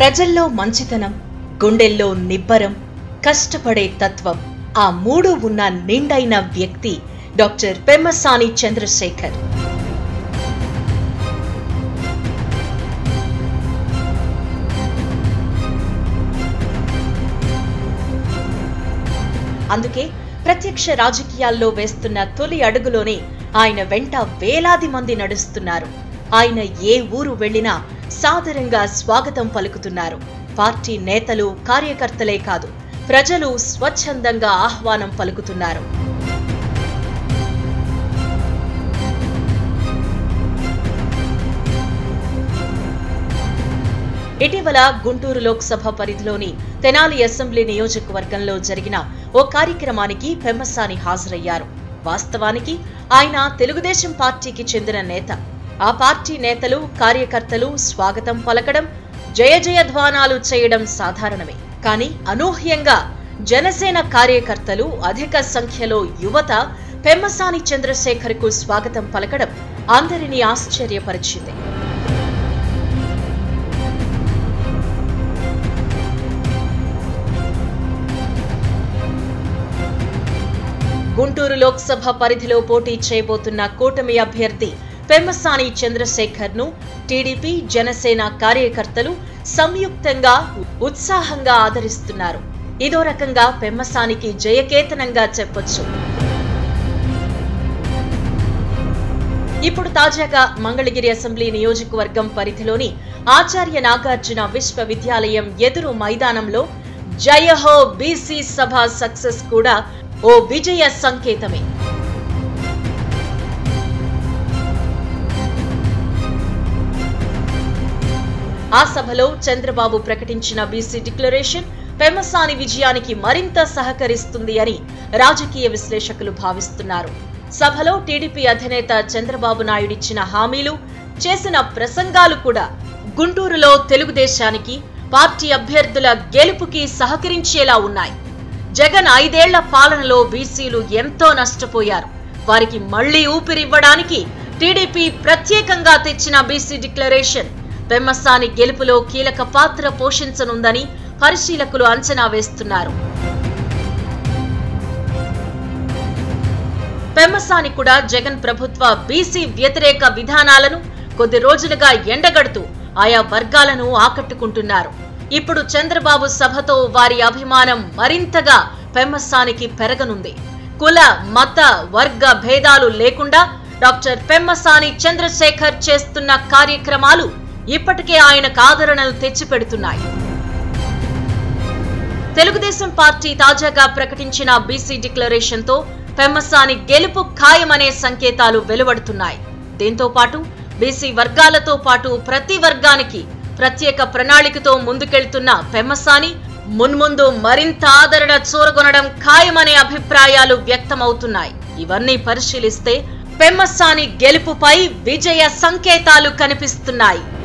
ప్రజల్లో మంచితనం గుండెల్లో నిబ్బరం కష్టపడే తత్వం ఆ మూడు ఉన్న నిండైన వ్యక్తి డాక్టర్ పెమ్మసాని చంద్రశేఖర్ అందుకే ప్రత్యక్ష రాజకీయాల్లో వేస్తున్న తొలి అడుగులోనే ఆయన వెంట వేలాది మంది నడుస్తున్నారు ఆయన ఏ ఊరు వెళ్ళినా సాదరంగా స్వాగతం పలుకుతున్నారు పార్టీ నేతలు కార్యకర్తలే కాదు ప్రజలు స్వచ్ఛందంగా ఆహ్వానం పలుకుతున్నారు ఇటీవల గుంటూరు లోక్సభ పరిధిలోని తెనాలి అసెంబ్లీ నియోజకవర్గంలో జరిగిన ఓ కార్యక్రమానికి పెమ్మసాని హాజరయ్యారు వాస్తవానికి ఆయన తెలుగుదేశం పార్టీకి చెందిన నేత ఆ పార్టీ నేతలు కార్యకర్తలు స్వాగతం పలకడం జయ జయధ్వానాలు చేయడం సాధారణమే కానీ అనూహ్యంగా జనసేన కార్యకర్తలు అధిక సంఖ్యలో యువత పెమ్మసాని చంద్రశేఖర్కు స్వాగతం పలకడం అందరినీ ఆశ్చర్యపరిచింది గుంటూరు లోక్సభ పరిధిలో పోటీ చేయబోతున్న కూటమి అభ్యర్థి పెమ్మసాని చంద్రశేఖర్ ను టీడీపీ జనసేన కార్యకర్తలు సంయుక్తంగా ఉత్సాహంగా ఆదరిస్తున్నారు ఇదో రకంగా పెమ్మసానికి జయకేతనంగా చెప్పొచ్చు ఇప్పుడు తాజాగా మంగళగిరి అసెంబ్లీ నియోజకవర్గం పరిధిలోని ఆచార్య నాగార్జున విశ్వవిద్యాలయం ఎదురు మైదానంలో జయహో బీసీ సభ సక్సెస్ కూడా ఓ విజయ సంకేతమే ఆ సభలో చంద్రబాబు ప్రకటించిన బీసీ డిక్లరేషన్ పెమ్మసాని విజయానికి మరింత సహకరిస్తుంది అని రాజకీయ విశ్లేషకులు భావిస్తున్నారు సభలో టీడీపీ అధినేత చంద్రబాబు నాయుడిచ్చిన హామీలు చేసిన ప్రసంగాలు కూడా గుంటూరులో తెలుగుదేశానికి పార్టీ అభ్యర్థుల గెలుపుకి సహకరించేలా ఉన్నాయి జగన్ ఐదేళ్ల పాలనలో బీసీలు ఎంతో నష్టపోయారు వారికి మళ్లీ ఊపిరివ్వడానికి టీడీపీ ప్రత్యేకంగా తెచ్చిన బీసీ డిక్లరేషన్ పెమ్మసాని గెలుపులో కీలక పాత్ర పోషించనుందని పరిశీలకులు అంచనా వేస్తున్నారు పెమ్మసాని కూడా జగన్ ప్రభుత్వ బీసీ వ్యతిరేక విధానాలను కొద్ది రోజులుగా ఎండగడుతూ ఆయా వర్గాలను ఆకట్టుకుంటున్నారు ఇప్పుడు చంద్రబాబు సభతో వారి అభిమానం మరింతగా పెమ్మసానికి పెరగనుంది కుల మత వర్గ భేదాలు లేకుండా డాక్టర్ పెమ్మసాని చంద్రశేఖర్ చేస్తున్న కార్యక్రమాలు ఇప్పటికే ఆయనకు ఆదరణలు తెచ్చిపెడుతున్నాయి తెలుగుదేశం పార్టీ తాజాగా ప్రకటించిన బీసీ డిక్లరేషన్ తో పెమ్మసాని గెలుపు ఖాయమనే సంకేతాలు వెలువడుతున్నాయి దీంతో పాటు బీసీ వర్గాలతో పాటు ప్రతి వర్గానికి ప్రత్యేక ప్రణాళికతో ముందుకెళ్తున్న పెమ్మసాని మున్ముందు మరింత ఆదరణ చూరగొనడం ఖాయమనే అభిప్రాయాలు వ్యక్తమవుతున్నాయి ఇవన్నీ పరిశీలిస్తే పెమ్మసాని గెలుపుపై విజయ సంకేతాలు కనిపిస్తున్నాయి